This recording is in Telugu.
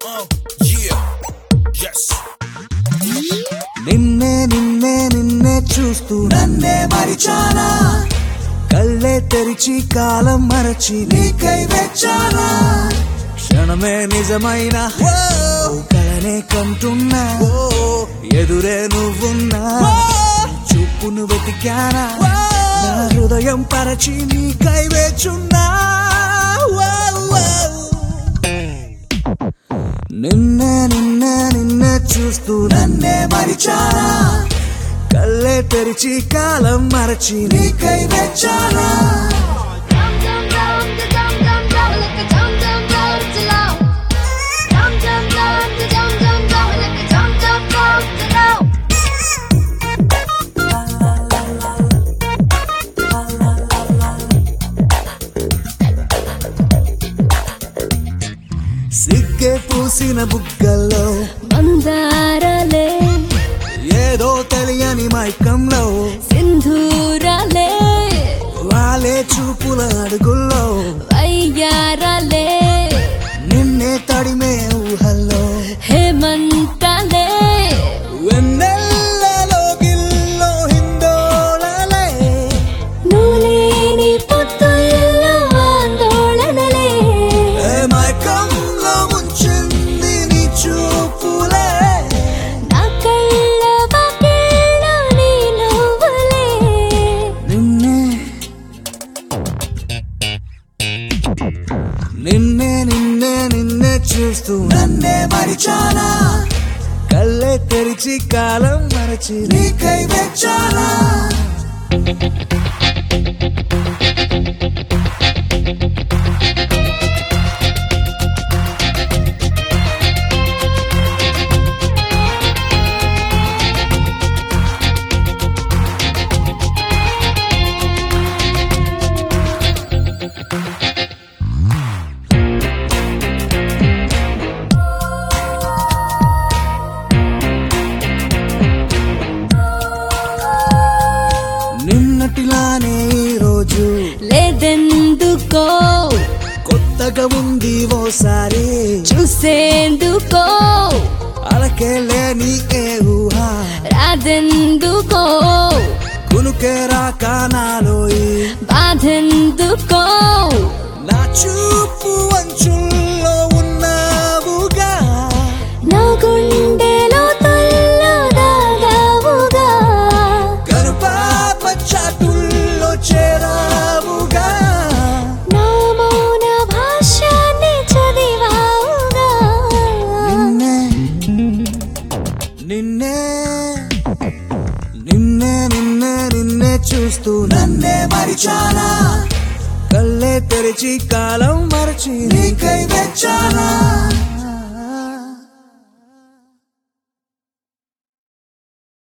Uh, yeah. Yes. నిన్నే నిన్నే నిన్నే చూస్తూ నన్నే మరిచానా కళ్ళే తెరిచి కాలం మరచి నీకై వెచ్చానా క్షణమే నిజమైన ఓ కళనే కంటున్నా ఓ ఎదురే నువ్వున్నా చూపును వెతికానా నా హృదయం పరచి నీకై వేచున్నా ఓ, ఓ. నిన్నే నిన్నే నిన్నే చూస్తూ నన్నే మరిచానా కళ్ళే తెరిచి కాలం మరచి నీకై వెచ్చానా Dum dum dum da dum dum dum like a dum dum dum to love. Dum dum dum da dum dum dum like a dum dum dum to love. సిగ్గే పూసిన బుగ్గల్లో మందారాలే ఏదో తెలియని మైకంలో సింధూరాలే వాలే చూపుల అడుగుల్లో వయ్యారాలే నిన్నే తడిమే ఊహల్లో హేమంతాలే వెన్నెల్లలో గిల్లో హిందోళలే నులేని పొత్తుల్లో ఆందోళనలే ఏ మైకంలో ముంచింది నీ చూపులే నా కళ్ళ వాకిళ్ళ నీ నవ్వులే నిన్నే నిన్నే నిన్నే నిన్నే చూస్తూ నన్నే మరిచానా కళ్ళే తెరిచి కాలం మరచి నీకై వెచ్చానా నిన్నటిలానే ఈ రోజు లేదెందుకో కొత్తగా ఉంది ఓసారి చూసేందుకో అలకే లేని ఏ ఊహ రాదెందుకో కునుకే రాక నాలో ఈ బాధెందుకో నా చూపు అంచుల్లో ఉన్నావుగా నా గుండెలో తల్లో దాగావుగా కనుపాప చాటుల్లో చేరావుగా నా మౌన భాషాన్ని చదివావుగా నిన్నే నిన్నే నిన్నే నిన్నే నిన్నే చూస్తూ నన్నే మరిచానా కళ్ళే తెరిచి కాలం మరచి నీకై వెచ్చానా